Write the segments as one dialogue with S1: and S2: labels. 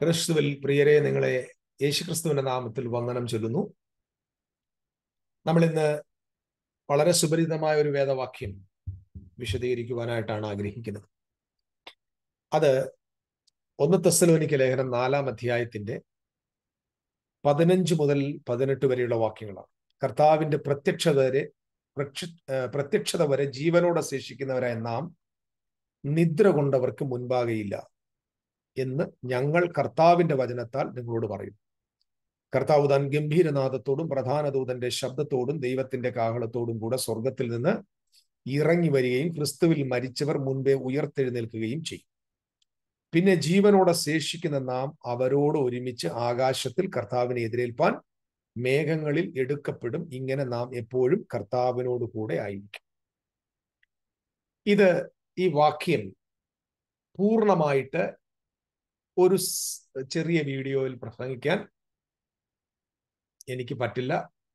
S1: ക്രിസ്തുവിൽ പ്രിയരെ നിങ്ങളെ യേശുക്രിസ്തുവിന്റെ നാമത്തിൽ വന്ദനം ചൊല്ലുന്നു നമ്മൾ ഇന്ന് വളരെ സുപരിതമായ ഒരു വേദവാക്യം വിശദീകരിക്കുവാനായിട്ടാണ് ആഗ്രഹിക്കുന്നത് അത് ഒന്ന് തെസ്സലോനിക്ക ലേഖനം നാലാം അധ്യായത്തിന്റെ പതിനഞ്ച് മുതൽ പതിനെട്ട് വരെയുള്ള വാക്യങ്ങളാണ് കർത്താവിന്റെ പ്രത്യക്ഷത വരെ പ്രത്യക്ഷത വരെ ജീവനോടെ ശേഷിക്കുന്നവരായ നാം നിദ്ര കൊണ്ടവർക്ക് മുൻപാകെയില്ല എന്ന് ഞങ്ങൾ കർത്താവിന്റെ വചനത്താൽ നിങ്ങളോട് പറയും കർത്താവ് താൻ ഗംഭീരനാഥത്തോടും പ്രധാന ദൂതന്റെ ശബ്ദത്തോടും ദൈവത്തിന്റെ കാഹളത്തോടും കൂടെ സ്വർഗത്തിൽ നിന്ന് ഇറങ്ങി വരികയും ക്രിസ്തുവിൽ മരിച്ചവർ മുൻപേ ഉയർത്തെഴുന്നേൽക്കുകയും ചെയ്യും പിന്നെ ജീവനോടെ ശേഷിക്കുന്ന നാം അവരോട് ഒരുമിച്ച് ആകാശത്തിൽ കർത്താവിനെ എതിരേൽപ്പാൻ മേഘങ്ങളിൽ എടുക്കപ്പെടും ഇങ്ങനെ നാം എപ്പോഴും കർത്താവിനോട് കൂടെ ആയിരിക്കും ഇത് ഈ വാക്യം പൂർണ്ണമായിട്ട് ഒരു ചെറിയ വീഡിയോയിൽ പ്രസംഗിക്കാൻ എനിക്ക് പറ്റില്ല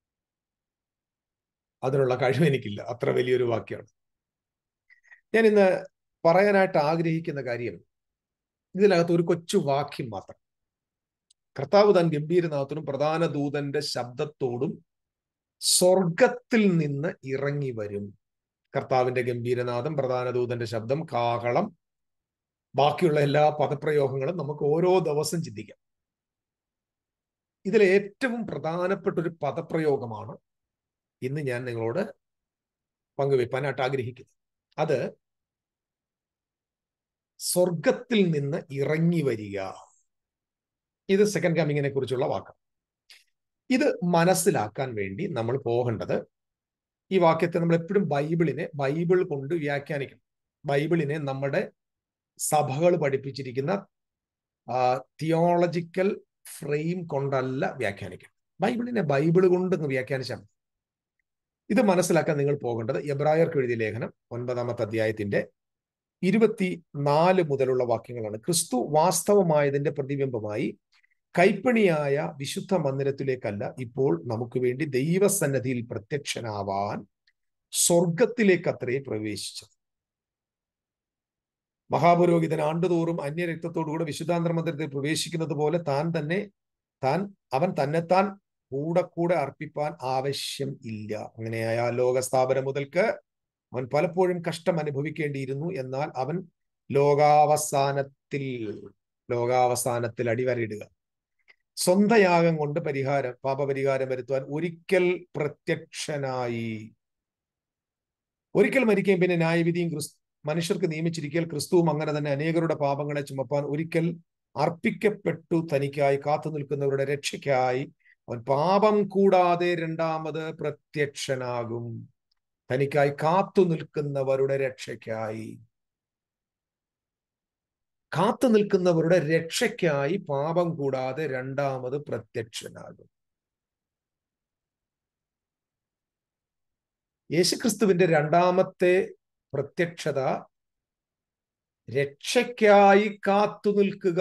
S1: അതിനുള്ള കഴിവ് എനിക്കില്ല അത്ര വലിയൊരു വാക്യമാണ് ഞാൻ ഇന്ന് പറയാനായിട്ട് ആഗ്രഹിക്കുന്ന കാര്യം ഇതിനകത്ത് ഒരു കൊച്ചു വാക്യം മാത്രം കർത്താവ് താൻ ഗംഭീരനാഥനും പ്രധാന ദൂതന്റെ ശബ്ദത്തോടും സ്വർഗത്തിൽ നിന്ന് ഇറങ്ങി വരും കർത്താവിന്റെ ഗംഭീരനാഥം പ്രധാന ദൂതന്റെ ശബ്ദം കാഹളം ബാക്കിയുള്ള എല്ലാ പദപ്രയോഗങ്ങളും നമുക്ക് ഓരോ ദിവസം ചിന്തിക്കാം ഇതിലെ ഏറ്റവും പ്രധാനപ്പെട്ട ഒരു പദപ്രയോഗമാണ് ഇന്ന് ഞാൻ നിങ്ങളോട് പങ്കുവെപ്പാനായിട്ട് ആഗ്രഹിക്കുന്നത് അത് സ്വർഗത്തിൽ നിന്ന് ഇറങ്ങി വരിക ഇത് സെക്കൻഡ് കമ്മിങ്ങിനെ കുറിച്ചുള്ള വാക്കാണ് ഇത് മനസ്സിലാക്കാൻ വേണ്ടി നമ്മൾ പോകേണ്ടത് ഈ വാക്യത്തെ നമ്മൾ എപ്പോഴും ബൈബിളിനെ ബൈബിൾ കൊണ്ട് വ്യാഖ്യാനിക്കണം ബൈബിളിനെ നമ്മുടെ സഭകൾ പഠിപ്പിച്ചിരിക്കുന്ന തിയോളജിക്കൽ ഫ്രെയിം കൊണ്ടല്ല വ്യാഖ്യാനിക്കണം ബൈബിളിനെ ബൈബിൾ കൊണ്ട് വ്യാഖ്യാനിച്ചാൽ മതി ഇത് മനസ്സിലാക്കാൻ നിങ്ങൾ പോകേണ്ടത് എബ്രായർക്ക് എഴുതിയ ലേഖനം ഒൻപതാമത്തെ അധ്യായത്തിന്റെ ഇരുപത്തി നാല് മുതലുള്ള വാക്യങ്ങളാണ് ക്രിസ്തു വാസ്തവമായതിന്റെ പ്രതിബിംബമായി കൈപ്പണിയായ വിശുദ്ധ മന്ദിരത്തിലേക്കല്ല ഇപ്പോൾ നമുക്ക് വേണ്ടി ദൈവസന്നദ്ധിയിൽ പ്രത്യക്ഷനാവാൻ സ്വർഗത്തിലേക്ക് അത്രേ പ്രവേശിച്ചത് മഹാപുരോഹിതൻ ആണ്ടുതോറും അന്യരക്തത്തോടുകൂടെ വിശുദ്ധാന്തര മന്ദിരത്തിൽ പ്രവേശിക്കുന്നത് പോലെ താൻ തന്നെ താൻ അവൻ തന്നെത്താൻ കൂടെ കൂടെ അർപ്പിപ്പാൻ ആവശ്യം ഇല്ല അങ്ങനെയായ ലോകസ്ഥാപനം മുതൽക്ക് അവൻ പലപ്പോഴും കഷ്ടം അനുഭവിക്കേണ്ടിയിരുന്നു എന്നാൽ അവൻ ലോകാവസാനത്തിൽ ലോകാവസാനത്തിൽ അടിവരയിടുക സ്വന്തം യാഗം കൊണ്ട് പരിഹാരം പാപപരിഹാരം വരുത്തുവാൻ ഒരിക്കൽ പ്രത്യക്ഷനായി ഒരിക്കൽ മരിക്കുകയും പിന്നെ ന്യായവിധിയും ക്രിസ്തു മനുഷ്യർക്ക് നിയമിച്ചിരിക്കൽ ക്രിസ്തുവും അങ്ങനെ തന്നെ അനേകരുടെ പാപങ്ങളെ ചുമപ്പാൻ ഒരിക്കൽ അർപ്പിക്കപ്പെട്ടു തനിക്കായി കാത്തു നിൽക്കുന്നവരുടെ രക്ഷയ്ക്കായി അവൻ പാപം കൂടാതെ രണ്ടാമത് പ്രത്യക്ഷനാകും തനിക്കായി കാത്തു നിൽക്കുന്നവരുടെ രക്ഷയ്ക്കായി കാത്തു നിൽക്കുന്നവരുടെ രക്ഷയ്ക്കായി പാപം കൂടാതെ രണ്ടാമത് പ്രത്യക്ഷനാകും യേശുക്രിസ്തുവിന്റെ രണ്ടാമത്തെ പ്രത്യക്ഷത രക്ഷയ്ക്കായി കാത്തു നിൽക്കുക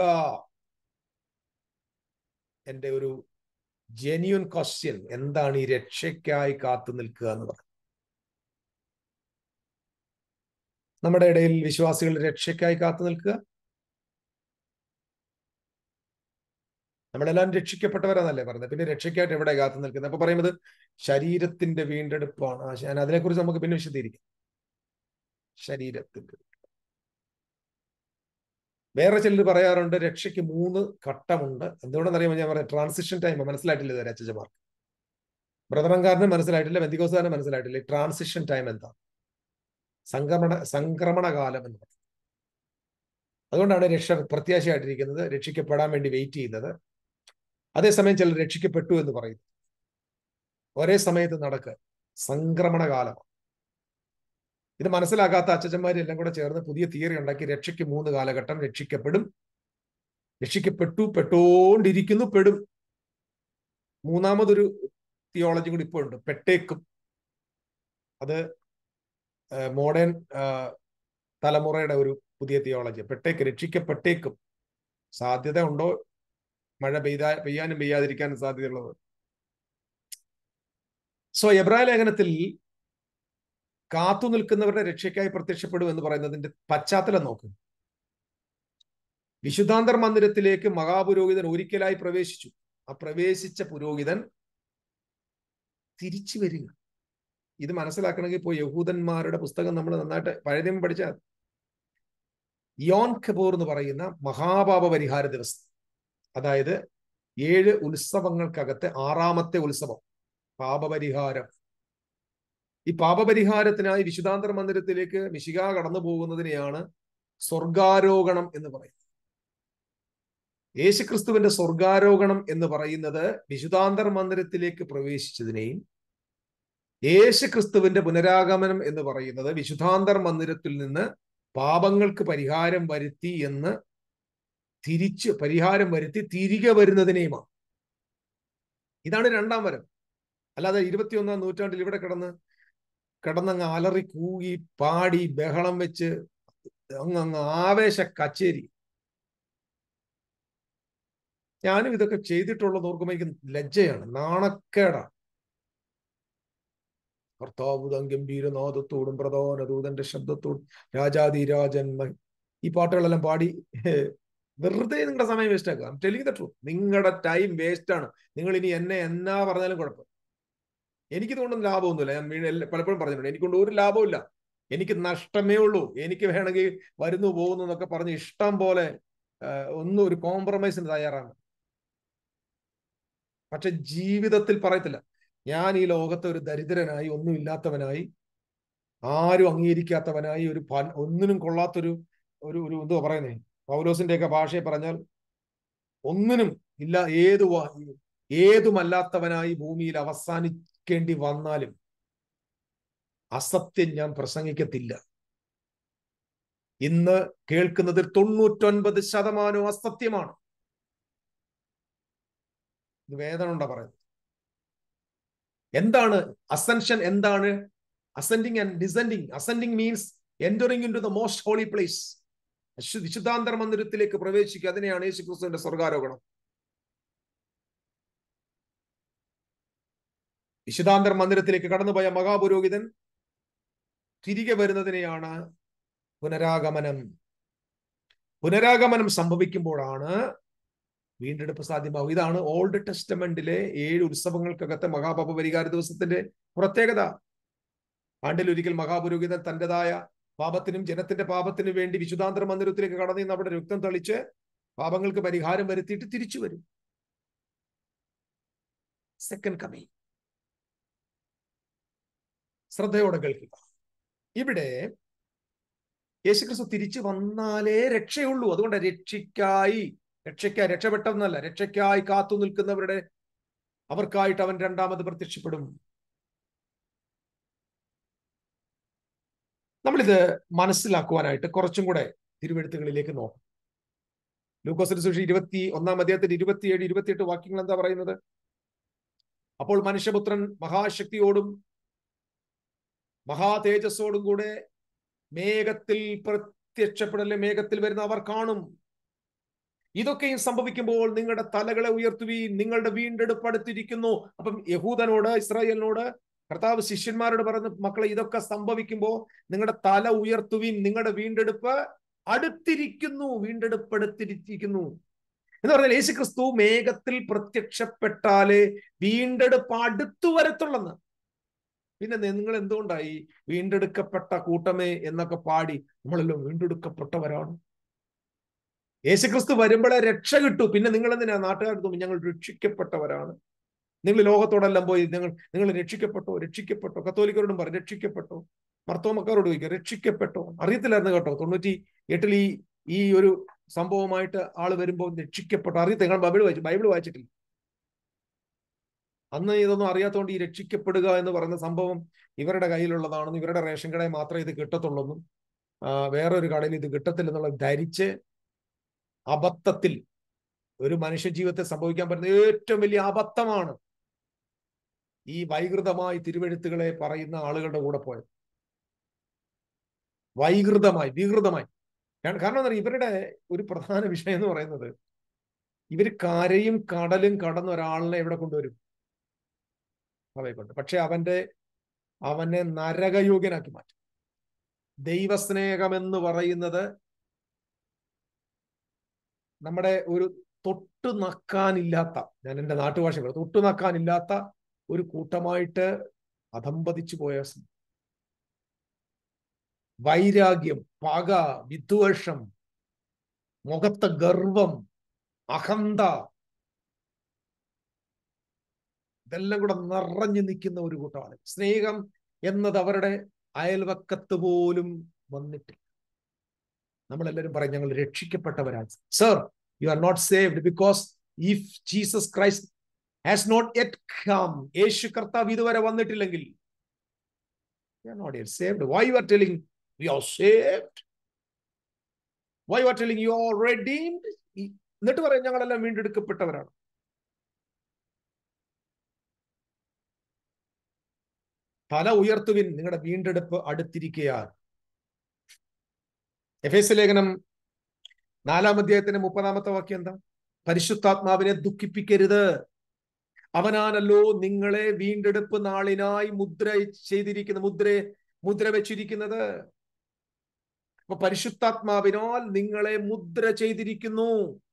S1: എൻ്റെ ഒരു ജെന്യൂൻ ക്വസ്റ്റ്യൻ എന്താണ് ഈ രക്ഷയ്ക്കായി കാത്തു നിൽക്കുക എന്ന് പറയുന്നത് നമ്മുടെ ഇടയിൽ വിശ്വാസികൾ രക്ഷയ്ക്കായി കാത്തു നിൽക്കുക നമ്മളെല്ലാം രക്ഷിക്കപ്പെട്ടവരാന്നല്ലേ പറഞ്ഞത് പിന്നെ രക്ഷയ്ക്കായിട്ട് എവിടെ കാത്തു നിൽക്കുന്നത് അപ്പൊ പറയുന്നത് ശരീരത്തിന്റെ വീണ്ടെടുപ്പാണ് ഞാൻ അതിനെക്കുറിച്ച് നമുക്ക് പിന്നെ വിശദീകരിക്കാം ശരീരത്തിന്റെ വേറെ ചിലർ പറയാറുണ്ട് രക്ഷയ്ക്ക് മൂന്ന് ഘട്ടമുണ്ട് എന്തുകൊണ്ടെന്ന് അറിയുമ്പോൾ ഞാൻ പറയാം ട്രാൻസിഷൻ ടൈം മനസ്സിലായിട്ടില്ല ഇതുവരെ അച്ഛന്മാർക്ക് ബ്രദറങ്കാരന് മനസ്സിലായിട്ടില്ല ബന്ധികോസാരന് മനസ്സിലായിട്ടില്ല ട്രാൻസിഷൻ ടൈം എന്താ സംക്രമണ സംക്രമണ കാലം എന്ന് പറയുന്നത് അതുകൊണ്ടാണ് രക്ഷ പ്രത്യാശയായിട്ടിരിക്കുന്നത് രക്ഷിക്കപ്പെടാൻ വേണ്ടി വെയിറ്റ് ചെയ്യുന്നത് അതേസമയം ചിലർ രക്ഷിക്കപ്പെട്ടു എന്ന് പറയുന്നു ഒരേ സമയത്ത് നടക്കുക സംക്രമണ കാലമാണ് ഇത് മനസ്സിലാക്കാത്ത അച്ഛന്മാരെല്ലാം കൂടെ ചേർന്ന് പുതിയ തിയറി ഉണ്ടാക്കി രക്ഷയ്ക്ക് മൂന്ന് കാലഘട്ടം രക്ഷിക്കപ്പെടും രക്ഷിക്കപ്പെട്ടു പെട്ടോണ്ടിരിക്കുന്നു പെടും മൂന്നാമതൊരു തിയോളജി കൂടി ഇപ്പോൾ ഉണ്ട് പെട്ടേക്കും അത് മോഡേൺ തലമുറയുടെ ഒരു പുതിയ തിയോളജി പെട്ടേക്ക് രക്ഷിക്കപ്പെട്ടേക്കും സാധ്യത ഉണ്ടോ മഴ പെയ്താ പെയ്യാനും പെയ്യാതിരിക്കാനും സാധ്യതയുള്ളത് സോ എബ്രായ ലേഖനത്തിൽ കാത്തു നിൽക്കുന്നവരുടെ രക്ഷയ്ക്കായി പ്രത്യക്ഷപ്പെടും എന്ന് പറയുന്നതിന്റെ പശ്ചാത്തലം നോക്കും വിശുദ്ധാന്തർ മന്ദിരത്തിലേക്ക് മഹാപുരോഹിതൻ ഒരിക്കലായി പ്രവേശിച്ചു ആ പ്രവേശിച്ച പുരോഹിതൻ തിരിച്ചു വരിക ഇത് മനസ്സിലാക്കണമെങ്കിൽ ഇപ്പോൾ യഹൂദന്മാരുടെ പുസ്തകം നമ്മൾ നന്നായിട്ട് പഴയ നിയമം പഠിച്ചാൽ യോൻ ഖബോർ എന്ന് പറയുന്ന മഹാപാപ പരിഹാര ദിവസം അതായത് ഏഴ് ഉത്സവങ്ങൾക്കകത്തെ ആറാമത്തെ ഉത്സവം പാപപരിഹാരം ഈ പാപപരിഹാരത്തിനായി വിശുദ്ധാന്തർ മന്ദിരത്തിലേക്ക് മിശിക കടന്നു പോകുന്നതിനെയാണ് സ്വർഗാരോഹണം എന്ന് പറയുന്നത് യേശുക്രിസ്തുവിന്റെ സ്വർഗാരോഹണം എന്ന് പറയുന്നത് വിശുദ്ധാന്തർ മന്ദിരത്തിലേക്ക് പ്രവേശിച്ചതിനെയും യേശുക്രിസ്തുവിന്റെ പുനരാഗമനം എന്ന് പറയുന്നത് വിശുദ്ധാന്തർ മന്ദിരത്തിൽ നിന്ന് പാപങ്ങൾക്ക് പരിഹാരം വരുത്തി എന്ന് തിരിച്ച് പരിഹാരം വരുത്തി തിരികെ വരുന്നതിനെയുമാണ് ഇതാണ് രണ്ടാം വരം അല്ലാതെ ഇരുപത്തിയൊന്നാം നൂറ്റാണ്ടിൽ ഇവിടെ കിടന്ന് കിടന്നങ്ങ് അലറി കൂകി പാടി ബഹളം വെച്ച് അങ്ങ് അങ്ങ് ആവേശ കച്ചേരി ഞാനും ഇതൊക്കെ ചെയ്തിട്ടുള്ളത് ഓർക്കുമ്പോൾ എനിക്ക് ലജ്ജയാണ് നാണക്കേടാണ് കർത്താവുതം ഗംഭീരനാഥത്തോടും പ്രധാന ദൂതന്റെ ശബ്ദത്തോടും രാജാതിരാജൻ ഈ പാട്ടുകളെല്ലാം പാടി വെറുതെ നിങ്ങളുടെ സമയം വേസ്റ്റ് ആക്കുക ടെലിംഗ് ദ ട്രൂത്ത് നിങ്ങളുടെ ടൈം വേസ്റ്റ് ആണ് നിങ്ങൾ ഇനി എന്നെ എന്നാ പറഞ്ഞാലും കുഴപ്പം എനിക്കിതുകൊണ്ടൊന്നും ലാഭമൊന്നുമില്ല ഞാൻ പലപ്പോഴും പറഞ്ഞിട്ടുണ്ട് എനിക്കൊണ്ട് ഒരു ലാഭമില്ല എനിക്ക് നഷ്ടമേ ഉള്ളൂ എനിക്ക് വേണമെങ്കിൽ വരുന്നു പോകുന്നു എന്നൊക്കെ പറഞ്ഞ് ഇഷ്ടം പോലെ ഒന്നും ഒരു കോംപ്രമൈസിന് തയ്യാറാണ് പക്ഷെ ജീവിതത്തിൽ പറയത്തില്ല ഞാൻ ഈ ലോകത്തെ ഒരു ദരിദ്രനായി ഒന്നുമില്ലാത്തവനായി ആരും അംഗീകരിക്കാത്തവനായി ഒരു ഒന്നിനും കൊള്ളാത്തൊരു ഒരു ഒരു എന്തുവാ പറയുന്നേ പൗലോസിന്റെ ഒക്കെ ഭാഷയെ പറഞ്ഞാൽ ഒന്നിനും ഇല്ല ഏതു ഏതുമല്ലാത്തവനായി ഭൂമിയിൽ അവസാനിക്കേണ്ടി വന്നാലും അസത്യം ഞാൻ പ്രസംഗിക്കത്തില്ല ഇന്ന് കേൾക്കുന്നതിൽ തൊണ്ണൂറ്റൊൻപത് ശതമാനവും അസത്യമാണ് ഇത് വേദന ഉണ്ടാ പറയുന്നത് എന്താണ് അസെൻഷൻ എന്താണ് ascending and descending ascending means entering into the most holy place വിശുദ്ധാന്തർ മന്ദിരത്തിലേക്ക് പ്രവേശിക്കുക അതിനെയാണ് യേശു ക്രിസ്തുവിന്റെ സ്വർഗാരോഹണം വിശുദ്ധാന്തർ മന്ദിരത്തിലേക്ക് കടന്നുപോയ മഹാപുരോഹിതൻ തിരികെ വരുന്നതിനെയാണ് പുനരാഗമനം പുനരാഗമനം സംഭവിക്കുമ്പോഴാണ് വീണ്ടെടുപ്പ് സാധ്യമാവും ഇതാണ് ഓൾഡ് ടെസ്റ്റമെന്റിലെ ഏഴ് ഉത്സവങ്ങൾക്കകത്തെ മഹാപാപ പരിഹാര ദിവസത്തിന്റെ പ്രത്യേകത ആണ്ടിലൊരിക്കൽ മഹാപുരോഹിതൻ തന്റേതായ പാപത്തിനും ജനത്തിന്റെ പാപത്തിനും വേണ്ടി വിശുദ്ധാന്തര മന്ദിരത്തിലേക്ക് കടന്നു നിന്ന് അവിടെ രക്തം തളിച്ച് പാപങ്ങൾക്ക് പരിഹാരം വരുത്തിയിട്ട് തിരിച്ചു വരും സെക്കൻഡ് കമ്മിങ് ശ്രദ്ധയോടെ കേൾക്കുക ഇവിടെ യേശുക്രിസ്തു തിരിച്ചു വന്നാലേ രക്ഷയുള്ളൂ അതുകൊണ്ട് രക്ഷയ്ക്കായി രക്ഷയ്ക്കായി രക്ഷപ്പെട്ടെന്നല്ല രക്ഷയ്ക്കായി കാത്തു നിൽക്കുന്നവരുടെ അവർക്കായിട്ട് അവൻ രണ്ടാമത് പ്രത്യക്ഷപ്പെടും നമ്മളിത് മനസ്സിലാക്കുവാനായിട്ട് കുറച്ചും കൂടെ തിരുവെഴുത്തുകളിലേക്ക് നോക്കാം ലൂക്കോസിന് സുഷി ഇരുപത്തി ഒന്നാം അധ്യായത്തിൽ ഇരുപത്തിയേഴ് ഇരുപത്തിയെട്ട് വാക്യങ്ങൾ എന്താ പറയുന്നത് അപ്പോൾ മനുഷ്യപുത്രൻ മഹാശക്തിയോടും മഹാതേജസ്സോടും കൂടെ മേഘത്തിൽ പ്രത്യക്ഷപ്പെടലെ മേഘത്തിൽ വരുന്ന അവർ കാണും ഇതൊക്കെയും സംഭവിക്കുമ്പോൾ നിങ്ങളുടെ തലകളെ ഉയർത്തുവീൻ നിങ്ങളുടെ വീണ്ടെടുപ്പ് അടുത്തിരിക്കുന്നു അപ്പം യഹൂദനോട് ഇസ്രായേലിനോട് കർത്താവ് ശിഷ്യന്മാരോട് പറയുന്ന മക്കളെ ഇതൊക്കെ സംഭവിക്കുമ്പോൾ നിങ്ങളുടെ തല ഉയർത്തുവീൻ നിങ്ങളുടെ വീണ്ടെടുപ്പ് അടുത്തിരിക്കുന്നു വീണ്ടെടുപ്പ് അടുത്തിരിക്കുന്നു എന്ന് പറഞ്ഞാൽ യേശു ക്രിസ്തു മേഘത്തിൽ പ്രത്യക്ഷപ്പെട്ടാലേ വീണ്ടെടുപ്പ് അടുത്തു വരത്തുള്ളെന്ന് പിന്നെ നിങ്ങൾ എന്തുകൊണ്ടായി വീണ്ടെടുക്കപ്പെട്ട കൂട്ടമേ എന്നൊക്കെ പാടി നമ്മളെല്ലാം വീണ്ടെടുക്കപ്പെട്ടവരാണ് യേശുക്രിസ്തു വരുമ്പോഴേ രക്ഷ കിട്ടു പിന്നെ നിങ്ങൾ എന്തിനാ നാട്ടുകാർ തോന്നി ഞങ്ങൾ രക്ഷിക്കപ്പെട്ടവരാണ് നിങ്ങൾ ലോകത്തോടെല്ലാം പോയി നിങ്ങൾ നിങ്ങൾ രക്ഷിക്കപ്പെട്ടോ രക്ഷിക്കപ്പെട്ടോ കത്തോലിക്കരോടും പറഞ്ഞു രക്ഷിക്കപ്പെട്ടോ മർത്തോമക്കാരോട് ചോദിക്കുക രക്ഷിക്കപ്പെട്ടോ അറിയത്തില്ലായിരുന്നു കേട്ടോ തൊണ്ണൂറ്റി എട്ടിൽ ഈ ഈ ഒരു സംഭവമായിട്ട് ആള് വരുമ്പോൾ രക്ഷിക്കപ്പെട്ടോ അറിയത്തില്ല നിങ്ങൾ ബൈബിൾ വായിച്ചു ബൈബിൾ വായിച്ചിട്ടില്ല അന്ന് ഇതൊന്നും അറിയാത്തതുകൊണ്ട് ഈ രക്ഷിക്കപ്പെടുക എന്ന് പറയുന്ന സംഭവം ഇവരുടെ കയ്യിലുള്ളതാണെന്നും ഇവരുടെ റേഷൻ കടയിൽ മാത്രമേ ഇത് കിട്ടത്തുള്ളൂ വേറൊരു കടയിൽ ഇത് കിട്ടത്തില്ലെന്നുള്ള ധരിച്ച് അബദ്ധത്തിൽ ഒരു മനുഷ്യ ജീവിതത്തിൽ സംഭവിക്കാൻ പറ്റുന്ന ഏറ്റവും വലിയ അബദ്ധമാണ് ഈ വൈകൃതമായി തിരുവെഴുത്തുകളെ പറയുന്ന ആളുകളുടെ കൂടെ പോയത് വൈകൃതമായി വികൃതമായി കാരണം എന്താ ഇവരുടെ ഒരു പ്രധാന വിഷയം എന്ന് പറയുന്നത് ഇവർ കരയും കടലും കടന്ന ഒരാളിനെ എവിടെ കൊണ്ടുവരും അവയെ കൊണ്ട് പക്ഷെ അവന്റെ അവനെ നരകയോഗ്യനാക്കി മാറ്റും ദൈവസ്നേഹം എന്ന് പറയുന്നത് നമ്മുടെ ഒരു തൊട്ടു നക്കാനില്ലാത്ത ഞാൻ എൻ്റെ നാട്ടുഭാഷ പറയും തൊട്ടു നക്കാനില്ലാത്ത ഒരു കൂട്ടമായിട്ട് അധംപതിച്ചു പോയ സം- വൈരാഗ്യം പക വിദ്വേഷം മുഖത്തെ ഗർവം അഹന്ത ഇതെല്ലാം കൂടെ നിറഞ്ഞു നിൽക്കുന്ന ഒരു കൂട്ടമാണ് സ്നേഹം എന്നത് അവരുടെ അയൽവക്കത്ത് പോലും വന്നിട്ടില്ല നമ്മളെല്ലാവരും പറയും ഞങ്ങൾ രക്ഷിക്കപ്പെട്ടവരാണ് sir you are not saved because if Jesus Christ has not yet come യേശു കർത്താവ് ഇതുവരെ വന്നിട്ടില്ലെങ്കിൽ not yet saved why you are telling we are saved why you are telling you are redeemed എന്നിട്ട് പറയും ഞങ്ങളെല്ലാം വീണ്ടെടുക്കപ്പെട്ടവരാണ് തല ഉയർത്തുവിൻ നിങ്ങളുടെ വീണ്ടെടുപ്പ് അടുത്തിരിക്കുകയാണ് എഫ് എസ് ലേഖനം നാലാം അധ്യായത്തിന്റെ മുപ്പതാമത്തെ വാക്യം എന്താ പരിശുദ്ധാത്മാവിനെ ദുഃഖിപ്പിക്കരുത് അവനാണല്ലോ നിങ്ങളെ വീണ്ടെടുപ്പ് നാളിനായി മുദ്ര ചെയ്തിരിക്കുന്ന മുദ്ര മുദ്ര വെച്ചിരിക്കുന്നത് അപ്പൊ പരിശുദ്ധാത്മാവിനാൽ നിങ്ങളെ മുദ്ര ചെയ്തിരിക്കുന്നു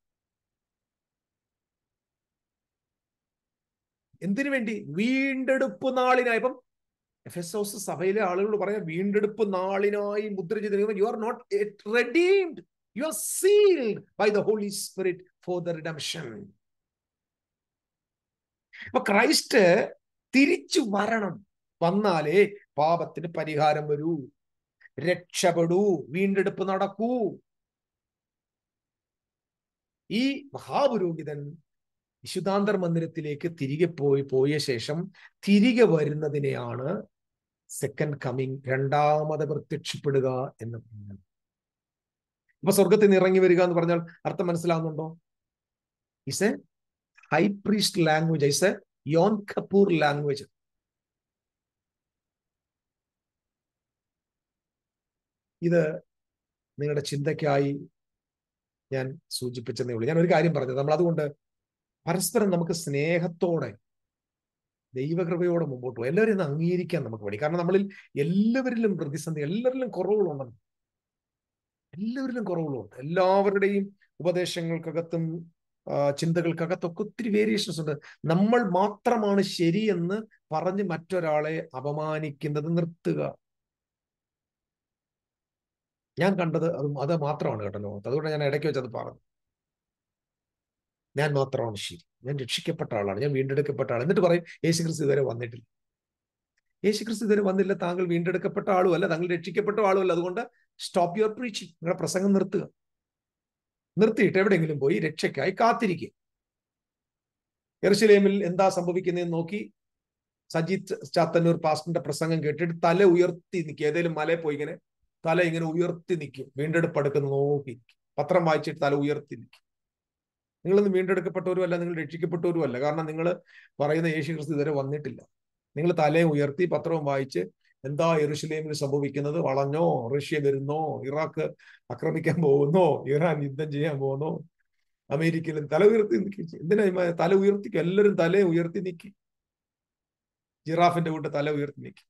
S1: എന്തിനു വേണ്ടി വീണ്ടെടുപ്പ് നാളിനായി ഇപ്പം എഫ് എസ് ഓസ് സഭയിലെ ആളുകൾ പറയാം വീണ്ടെടുപ്പ് നാളിനായി മുദ്ര ചെയ്തിരിക്കുന്നു you are not redeemed you are sealed by the Holy Spirit for the redemption അപ്പൊ ക്രൈസ്റ്റ് തിരിച്ചു വരണം വന്നാലേ പാപത്തിന് പരിഹാരം വരൂ രക്ഷപ്പെടൂ വീണ്ടെടുപ്പ് നടക്കൂ ഈ മഹാപുരോഹിതൻ വിശുദ്ധാന്തർ മന്ദിരത്തിലേക്ക് തിരികെ പോയി പോയ ശേഷം തിരികെ വരുന്നതിനെയാണ് സെക്കൻഡ് കമ്മിങ് രണ്ടാമത് പ്രത്യക്ഷപ്പെടുക എന്ന് പറയുന്നത് ഇപ്പൊ സ്വർഗത്തിൽ നിന്ന് ഇറങ്ങി വരിക എന്ന് പറഞ്ഞാൽ അർത്ഥം മനസ്സിലാവുന്നുണ്ടോ is a high priest language is a Yom Kippur language ഇത് നിങ്ങളുടെ ചിന്തയ്ക്കായി ഞാൻ സൂചിപ്പിച്ചതേ ഉള്ളൂ ഞാൻ ഒരു കാര്യം പറഞ്ഞത് നമ്മൾ അതുകൊണ്ട് പരസ്പരം നമുക്ക് സ്നേഹത്തോടെ ദൈവകൃപയോടെ മുമ്പോട്ട് പോകും എല്ലാവരും ഒന്ന് അംഗീകരിക്കാൻ നമുക്ക് വേണ്ടി കാരണം നമ്മളിൽ എല്ലാവരിലും പ്രതിസന്ധി എല്ലാവരിലും കുറവുകളുണ്ടെന്ന് എല്ലാവരിലും കുറവുകളുണ്ട് എല്ലാവരുടെയും ഉപദേശങ്ങൾക്കകത്തും ചിന്തകൾക്കകത്തൊക്കെ ഒത്തിരി വേരിയേഷൻസ് ഉണ്ട് നമ്മൾ മാത്രമാണ് ശരിയെന്ന് പറഞ്ഞ് മറ്റൊരാളെ അപമാനിക്കുന്നത് നിർത്തുക ഞാൻ കണ്ടത് അത് അത് മാത്രമാണ് കേട്ടോ ലോകത്ത് അതുകൊണ്ട് ഞാൻ ഇടയ്ക്ക് വെച്ചത് പറഞ്ഞു ഞാൻ മാത്രമാണ് ശരി ഞാൻ രക്ഷിക്കപ്പെട്ട ആളാണ് ഞാൻ വീണ്ടെടുക്കപ്പെട്ട ആൾ എന്നിട്ട് പറയും യേശുക്രിസ്തു ഇതുവരെ വന്നിട്ടില്ല യേശുക്രിസ്തു ഇതുവരെ വന്നില്ല താങ്കൾ വീണ്ടെടുക്കപ്പെട്ട ആളുമല്ല താങ്കൾ രക്ഷിക്കപ്പെട്ട ആളുമല്ല അതുകൊണ്ട് സ്റ്റോപ്പ് യുവർ പ്രീച്ചിങ് നിങ്ങളുടെ പ്രസംഗം നിർത്തുക നിർത്തിയിട്ട് എവിടെയെങ്കിലും പോയി രക്ഷയ്ക്കായി കാത്തിരിക്കുക എറുസലേമിൽ എന്താ സംഭവിക്കുന്നതെന്ന് നോക്കി സജിത് ചാത്തന്നൂർ പാസ്റ്ററിന്റെ പ്രസംഗം കേട്ടിട്ട് തല ഉയർത്തി നിൽക്കുക ഏതെങ്കിലും മലയിൽ പോയി ഇങ്ങനെ തല ഇങ്ങനെ ഉയർത്തി നിൽക്കും വീണ്ടെടുപ്പ് അടുക്കുന്ന നോക്കി പത്രം വായിച്ചിട്ട് തല ഉയർത്തി നിൽക്കും നിങ്ങളൊന്ന് വീണ്ടെടുക്കപ്പെട്ടവരും അല്ല നിങ്ങൾ രക്ഷിക്കപ്പെട്ടവരും അല്ല കാരണം നിങ്ങൾ പറയുന്ന യേശു ക്രിസ്തു ഇതുവരെ വന്നിട്ടില്ല നിങ്ങൾ തലയും ഉയർത്തി പത്രവും വായിച്ച് എന്താ യെറുഷലേമിൽ സംഭവിക്കുന്നത് വളഞ്ഞോ റഷ്യ വരുന്നോ ഇറാഖ് ആക്രമിക്കാൻ പോകുന്നോ ഇറാൻ യുദ്ധം ചെയ്യാൻ പോകുന്നോ അമേരിക്കയിലും തല ഉയർത്തി നിൽക്കും എന്തിനാ തല ഉയർത്തിക്കും എല്ലാവരും തലയും ഉയർത്തി നിൽക്കും ജിറാഫിന്റെ കൂട്ട് തല ഉയർത്തി നിൽക്കും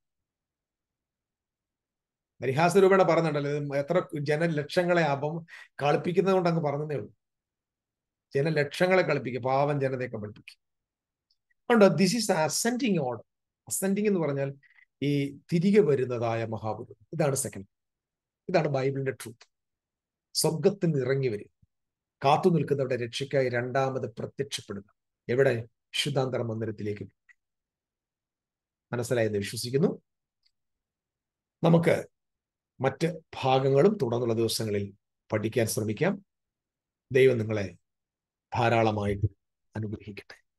S1: പരിഹാസ രൂപേണ പറഞ്ഞിട്ടുണ്ടല്ലോ എത്ര ജനലക്ഷങ്ങളെ അപം കളിപ്പിക്കുന്നത് കൊണ്ട് അങ്ങ് പറഞ്ഞതേ ഉള്ളൂ ജനലക്ഷങ്ങളെ കളിപ്പിക്കുക പാവം ജനതയൊക്കെ പഠിപ്പിക്കുക അതുകൊണ്ട് this is ascending order ascending എന്ന് പറഞ്ഞാൽ ഈ തിരികെ വരുന്നതായ മഹാപുരുഷൻ ഇതാണ് സെക്കൻഡ് ഇതാണ് ബൈബിളിന്റെ ട്രൂത്ത് സ്വർഗത്തിൽ നിന്ന് ഇറങ്ങി വരിക കാത്തു നിൽക്കുന്നവരുടെ രക്ഷയ്ക്കായി രണ്ടാമത് പ്രത്യക്ഷപ്പെടുക എവിടെ ശുദ്ധാന്തര മന്ദിരത്തിലേക്ക് മനസ്സിലായെന്ന് വിശ്വസിക്കുന്നു നമുക്ക് മറ്റ് ഭാഗങ്ങളും തുടർന്നുള്ള ദിവസങ്ങളിൽ പഠിക്കാൻ ശ്രമിക്കാം ദൈവം നിങ്ങളെ ധാരാളമായിട്ട് അനുഗ്രഹിക്കട്ടെ